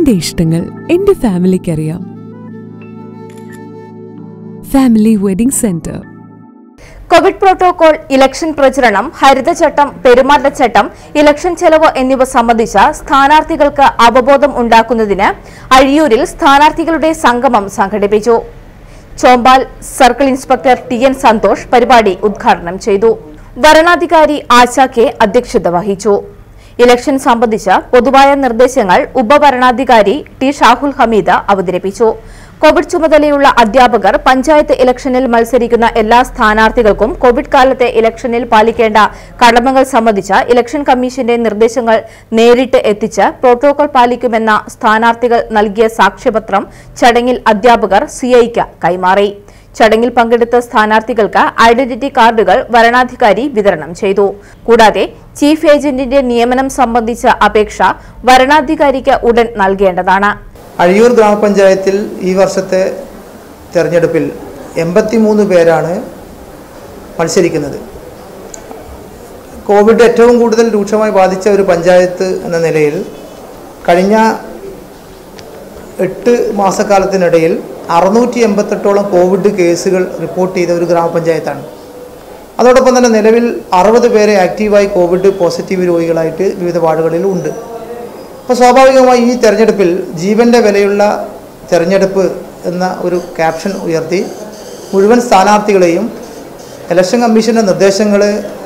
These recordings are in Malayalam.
എന്റെ ഇഷ്ടങ്ങൾ എന്റെ ഫാമിലിക്കറിയാം family wedding centre covid protocol election പ്രചരണം ഹരിതചട്ടം പെരുമാറ്റച്ചട്ടം ഇലക്ഷൻ ചെലവ് എന്നിവ സംബന്ധിച്ച സ്ഥാനാർത്ഥികൾക്ക് അവബോധം ഉണ്ടാക്കുന്നതിന് അഴിയൂരിൽ സ്ഥാനാർത്ഥികളുടെ സംഗമം സംഘടിപ്പിച്ചു Chombal circle inspector T N Santhosh പരിപാടി ഉദ്ഘാടനം ചെയ്തു വരണാധികാരി ആശ കെ അധ്യക്ഷത വഹിച്ചു ഇലക്ഷൻ സംബന്ധിച്ച പൊതുവായ നിർദ്ദേശങ്ങൾ ഉപവരണാധികാരി ടി ഷാഹുൽ ഹമീദ് അവതരിപ്പിച്ചു കോവിഡ് ചുമതലയുള്ള അധ്യാപകർ പഞ്ചായത്ത് ഇലക്ഷനിൽ മത്സരിക്കുന്ന എല്ലാ സ്ഥാനാർത്ഥികൾക്കും കോവിഡ് കാലത്തെ ഇലക്ഷനിൽ പാലിക്കേണ്ട കടമകൾ സംബന്ധിച്ച ഇലക്ഷൻ കമ്മീഷന്റെ നിർദ്ദേശങ്ങൾ നേരിട്ട് എത്തിച്ച് പ്രോട്ടോകോൾ പാലിക്കുമെന്ന സ്ഥാനാർത്ഥികൾ നൽകിയ സാക്ഷ്യപത്രം ചടങ്ങിൽ അധ്യാപകർ സിഐക്ക് കൈമാറി ചടങ്ങിൽ പങ്കെടുത്ത സ്ഥാനാർത്ഥികൾക്ക് ഐഡന്റിറ്റി കാർഡുകൾ വരണാധികാരി വിതരണം ചെയ്തു കൂടാതെ ചീഫ് ഏജന്റിന്റെ നിയമനം സംബന്ധിച്ച അപേക്ഷ വരണാധികാരിക്ക് ഉടൻ നൽകേണ്ടതാണ് അഴിയൂർ ഗ്രാമപഞ്ചായത്തിൽ ഈ വർഷത്തെ തെരഞ്ഞെടുപ്പിൽ എൺപത്തിമൂന്ന് പേരാണ് മത്സരിക്കുന്നത് കോവിഡ് ഏറ്റവും കൂടുതൽ രൂക്ഷമായി ബാധിച്ച ഒരു പഞ്ചായത്ത് എന്ന നിലയിൽ കഴിഞ്ഞ എട്ട് മാസക്കാലത്തിനിടയിൽ അറുന്നൂറ്റി എൺപത്തെട്ടോളം കോവിഡ് കേസുകൾ റിപ്പോർട്ട് ചെയ്ത ഒരു ഗ്രാമപഞ്ചായത്താണ് അതോടൊപ്പം തന്നെ നിലവിൽ അറുപത് പേരെ ആക്റ്റീവായി കോവിഡ് പോസിറ്റീവ് രോഗികളായിട്ട് വിവിധ വാർഡുകളിൽ ഉണ്ട് അപ്പോൾ സ്വാഭാവികമായി ഈ തെരഞ്ഞെടുപ്പിൽ ജീവൻ്റെ വിലയുള്ള തെരഞ്ഞെടുപ്പ് എന്ന ഒരു ക്യാപ്ഷൻ ഉയർത്തി മുഴുവൻ സ്ഥാനാർത്ഥികളെയും ഇലക്ഷൻ കമ്മീഷൻ്റെ നിർദ്ദേശങ്ങൾ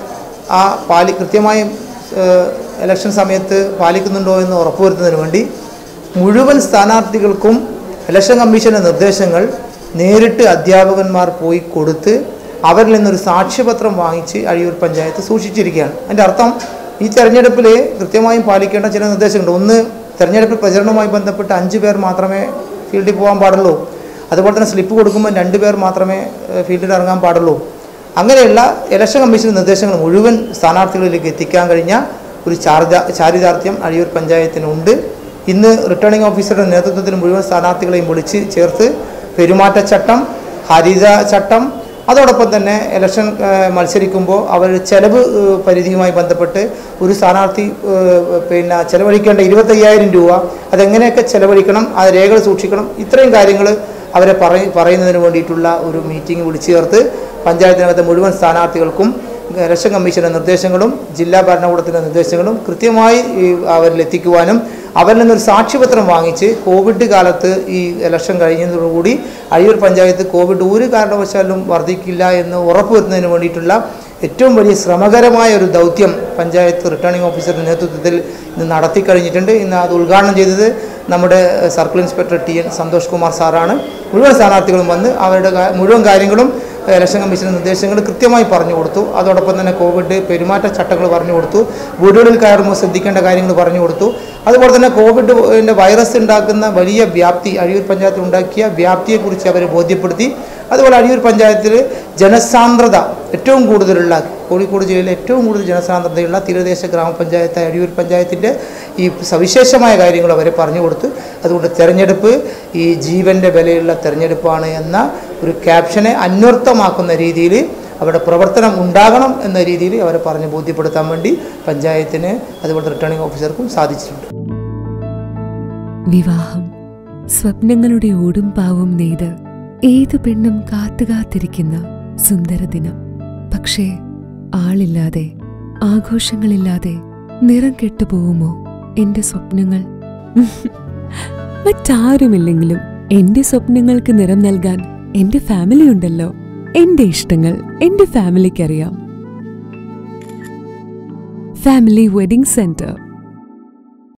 ആ പാലി കൃത്യമായും ഏഹ്, ഇലക്ഷൻ സമയത്ത് പാലിക്കുന്നുണ്ടോ എന്ന് ഉറപ്പുവരുത്തുന്നതിന് വേണ്ടി മുഴുവൻ സ്ഥാനാർത്ഥികൾക്കും ഇലക്ഷൻ കമ്മീഷൻ്റെ നിർദ്ദേശങ്ങൾ നേരിട്ട് അധ്യാപകന്മാർ പോയി കൊടുത്ത് അവരിൽ നിന്നൊരു സാക്ഷ്യപത്രം വാങ്ങിച്ച് അഴിയൂർ പഞ്ചായത്ത് സൂക്ഷിച്ചിരിക്കുകയാണ് അതിൻ്റെ അർത്ഥം ഈ തെരഞ്ഞെടുപ്പിൽ കൃത്യമായും പാലിക്കേണ്ട ചില നിർദ്ദേശങ്ങളുണ്ട് ഒന്ന് തെരഞ്ഞെടുപ്പ് പ്രചരണവുമായി ബന്ധപ്പെട്ട് അഞ്ച് പേർ മാത്രമേ ഫീൽഡിൽ പോകാൻ പാടുള്ളൂ അതുപോലെ തന്നെ സ്ലിപ്പ് കൊടുക്കുമ്പോൾ രണ്ട് പേർ മാത്രമേ ഏഹ്, ഫീൽഡിൽ ഇറങ്ങാൻ പാടുള്ളൂ അങ്ങനെയുള്ള ഇലക്ഷൻ കമ്മീഷൻ നിർദ്ദേശങ്ങൾ മുഴുവൻ സ്ഥാനാർത്ഥികളിലേക്ക് എത്തിക്കാൻ കഴിഞ്ഞ ഒരു ചാർജ ചാരിതാർത്ഥ്യം അഴിയൂർ പഞ്ചായത്തിനുണ്ട് ഇന്ന് റിട്ടേണിംഗ് ഓഫീസറുടെ നേതൃത്വത്തിൽ മുഴുവൻ സ്ഥാനാർത്ഥികളെയും വിളിച്ച് ചേർത്ത് പെരുമാറ്റച്ചട്ടം ഹരിത ചട്ടം അതോടൊപ്പം തന്നെ ഇലക്ഷൻ ഏഹ്, മത്സരിക്കുമ്പോൾ അവർ ചെലവ് ഏഹ്, പരിധിയുമായി ബന്ധപ്പെട്ട് ഒരു സ്ഥാനാർത്ഥി ഏഹ്, പിന്നെ ചെലവഴിക്കേണ്ട ഇരുപത്തയ്യായിരം രൂപ അതെങ്ങനെയൊക്കെ ചെലവഴിക്കണം ആ രേഖകൾ സൂക്ഷിക്കണം ഇത്രയും കാര്യങ്ങൾ അവരെ പറയ പറയുന്നതിന് വേണ്ടിയിട്ടുള്ള ഒരു മീറ്റിംഗ് വിളിച്ചു ചേർത്ത് പഞ്ചായത്തിനകത്തെ മുഴുവൻ സ്ഥാനാർത്ഥികൾക്കും ഇലക്ഷൻ കമ്മീഷന്റെ നിർദ്ദേശങ്ങളും ജില്ലാ ഭരണകൂടത്തിൻ്റെ നിർദ്ദേശങ്ങളും കൃത്യമായി ഈ അവരിൽ എത്തിക്കുവാനും അവരിൽ നിന്നൊരു സാക്ഷ്യപത്രം വാങ്ങിച്ച് കോവിഡ് കാലത്ത് ഈ ഇലക്ഷൻ കഴിഞ്ഞതോടുകൂടി അഴിയൂർ പഞ്ചായത്ത് കോവിഡ് ഒരു കാരണവശാലും വർദ്ധിക്കില്ല എന്ന് ഉറപ്പുവരുത്തുന്നതിന് വേണ്ടിയിട്ടുള്ള ഏറ്റവും വലിയ ശ്രമകരമായ ഒരു ദൗത്യം പഞ്ചായത്ത് റിട്ടേണിംഗ് ഓഫീസറുടെ നേതൃത്വത്തിൽ ഇന്ന് നടത്തി കഴിഞ്ഞിട്ടുണ്ട് ഇന്ന് അത് ഉദ്ഘാടനം ചെയ്തത് നമ്മുടെ ഏഹ്, circle inspector T N Santhosh Kumar സാറാണ് മുഴുവൻ സ്ഥാനാർത്ഥികളും വന്ന് അവരുടെ കാ- മുഴുവൻ കാര്യങ്ങളും ഏഹ്, ഇലക്ഷൻ കമ്മീഷൻ്റെ നിർദ്ദേശങ്ങൾ കൃത്യമായി പറഞ്ഞു കൊടുത്തു അതോടൊപ്പം തന്നെ കോവിഡ് പെരുമാറ്റച്ചട്ടങ്ങൾ പറഞ്ഞു കൊടുത്തു വീടുകളിൽ കയറുമ്പോൾ ശ്രദ്ധിക്കേണ്ട കാര്യങ്ങൾ പറഞ്ഞു കൊടുത്തു അതുപോലെ തന്നെ കോവിഡ് വൈറസ് ഉണ്ടാക്കുന്ന വലിയ വ്യാപ്തി അഴിയൂർ പഞ്ചായത്തിൽ ഉണ്ടാക്കിയ വ്യാപ്തിയെക്കുറിച്ച് അവരെ ബോധ്യപ്പെടുത്തി അതുപോലെ അഴിയൂർ പഞ്ചായത്തിൽ ജനസാന്ദ്രത ഏറ്റവും കൂടുതലുള്ള കോഴിക്കോട് ജില്ലയിലെ ഏറ്റവും കൂടുതൽ ജനസാന്ദ്രതയുള്ള തീരദേശ ഗ്രാമപഞ്ചായത്തായ അഴിയൂർ പഞ്ചായത്തിൻ്റെ ഈ സവിശേഷമായ കാര്യങ്ങൾ അവരെ പറഞ്ഞു കൊടുത്ത് അതുകൊണ്ട് തെരഞ്ഞെടുപ്പ് ഈ ജീവൻ്റെ വിലയുള്ള തെരഞ്ഞെടുപ്പാണ് എന്ന ഒരു ക്യാപ്ഷനെ അന്വർത്ഥമാക്കുന്ന രീതിയിൽ അവരുടെ പ്രവർത്തനം ഉണ്ടാകണം എന്ന രീതിയിൽ അവരെ പറഞ്ഞ് ബോധ്യപ്പെടുത്താൻ വേണ്ടി പഞ്ചായത്തിന് അതുപോലെ റിട്ടേണിംഗ് ഓഫീസർക്കും സാധിച്ചിട്ടുണ്ട് വിവാഹം സ്വപ്നങ്ങളുടെ ഓടും പാവും നെയ്ത് ഏതു പെണ്ണും കാത്തുകാത്തിരിക്കുന്ന സുന്ദര ദിനം പക്ഷേ ആളില്ലാതെ ആഘോഷങ്ങളില്ലാതെ നിറം കെട്ടുപോകുമോ എന്റെ സ്വപ്നങ്ങൾ മറ്റാരുമില്ലെങ്കിലും എന്റെ സ്വപ്നങ്ങൾക്ക് നിറം നൽകാൻ എന്റെ ഫാമിലി ഉണ്ടല്ലോ എന്റെ ഇഷ്ടങ്ങൾ എന്റെ ഫാമിലിക്കറിയാം ഫാമിലി വെഡിംഗ് സെന്റർ